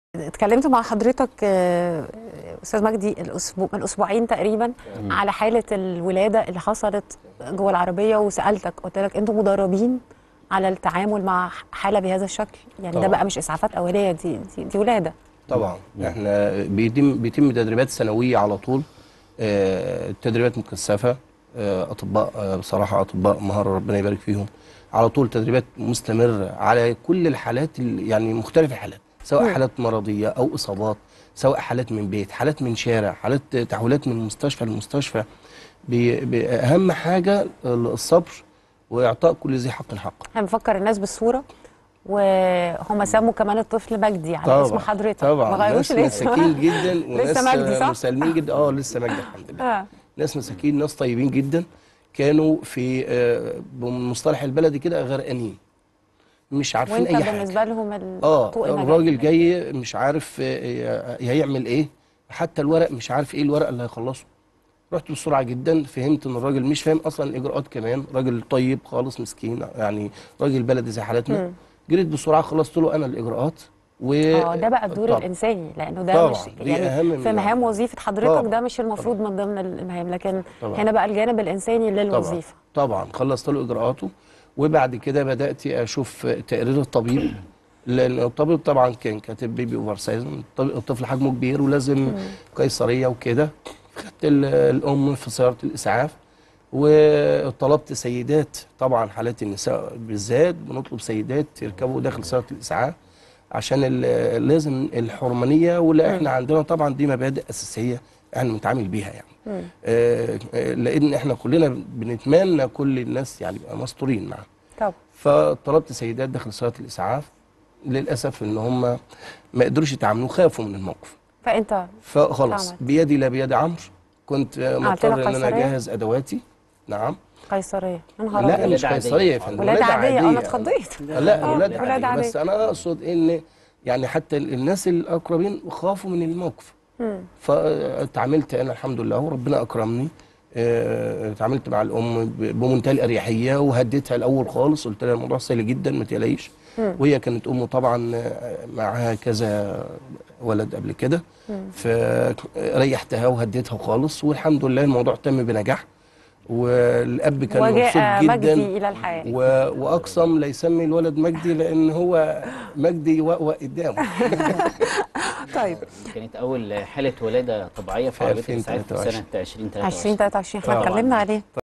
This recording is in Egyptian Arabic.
اتكلمت مع حضرتك آه، استاذ مجدي الاسبوع من اسبوعين تقريبا على حاله الولاده اللي حصلت جوه العربيه وسالتك قلت لك انتوا مدربين على التعامل مع حاله بهذا الشكل يعني ده طبعاً. بقى مش اسعافات اوليه دي دي, دي ولاده طبعا احنا بيتم بيتم تدريبات سنويه على طول آه، تدريبات مكثفه آه، اطباء آه، بصراحه اطباء مهاره ربنا يبارك فيهم على طول تدريبات مستمره على كل الحالات ال- يعني مختلف الحالات سواء مم. حالات مرضيه او اصابات سواء حالات من بيت حالات من شارع حالات تحويلات من مستشفى لمستشفى بي- بي- اهم حاجه الصبر واعطاء كل ذي حق حقه احنا بنفكر الناس بالصوره وهم سموا كمان الطفل مجدي على اسم حضرتك طبعا ما غيروش ناس الاسم مساكين جدا وناس لسه مجدي صح؟ مسالمين جدا اه لسه مجدي الحمد لله آه. ناس مساكين ناس طيبين جدا كانوا في آه، بمصطلح البلدي كده غرقانين مش عارفين وانت اي حاجه بالنسبه لهم اه طوق النجاة. الراجل جاي مش عارف آه، هيعمل ايه حتى الورق مش عارف ايه الورق اللي هيخلصه رحت بسرعه جدا فهمت ان الراجل مش فاهم اصلا الاجراءات كمان راجل طيب خالص مسكين يعني راجل بلدي زي حالتنا مم. جريت بسرعه خلصت له انا الاجراءات و اه ده بقى الدور طبعاً. الانساني لانه ده طبعاً، مش دي يعني أهم من في مهام الأهم. وظيفه حضرتك طبعاً، ده مش المفروض من ضمن المهام لكن طبعاً. هنا بقى الجانب الانساني للوظيفه طبعا خلصت له اجراءاته وبعد كده بدات اشوف تقرير الطبيب لان الطبيب طبعا كان كاتب بيبي اوفر سايز الطب- الطفل حجمه كبير ولازم قيصريه وكده خدت ال- الام في سياره الاسعاف وطلبت سيدات طبعا حالات النساء بالذات بنطلب سيدات يركبوا داخل سياره الاسعاف عشان ال- لازم الحرمانيه واللي احنا عندنا طبعا دي مبادئ اساسيه احنا بنتعامل بيها يعني مم. آه، آه، لان احنا كلنا بنتمنى كل الناس يعني يبقى مستورين معانا طب فطلبت سيدات داخل سياره الاسعاف للاسف ان هم ما قدروش يتعاملوا خافوا من الموقف فانت فخلاص عملت. بيدي لا بيد عمرو كنت آه، عملت لها مضطر ان انا قيصرية؟ اجهز ادواتي نعم قيصريه يا نهار لا أبيض. مش عادية. قيصريه يا فندم ولاد عاديه انا عادية. اتخضيت لا آه، ولاد ولاد عادية بس عادية. انا اقصد ان يعني حتى الناس الاقربين خافوا من الموقف مم. فاتعاملت انا الحمد لله وربنا اكرمني آه، اتعاملت مع الام ب- بمنتهى الاريحيه وهديتها الاول خالص قلت لها الموضوع سهل جدا ما تقلقيش مم. وهي كانت امه طبعا آه، معاها كذا ولد قبل كده فريحتها وهديتها خالص والحمد لله الموضوع تم بنجاح والاب كان مبسوط وجاء جدا مجدي الى الحياه و... واقسم لا يسمي الولد مجدي لان هو مجدي يوقوق قدامه طيب كانت اول حاله ولاده طبيعيه في في عربيه الاسعاف في 2023. سنه 2023 2023 احنا طبعاً. اتكلمنا عليه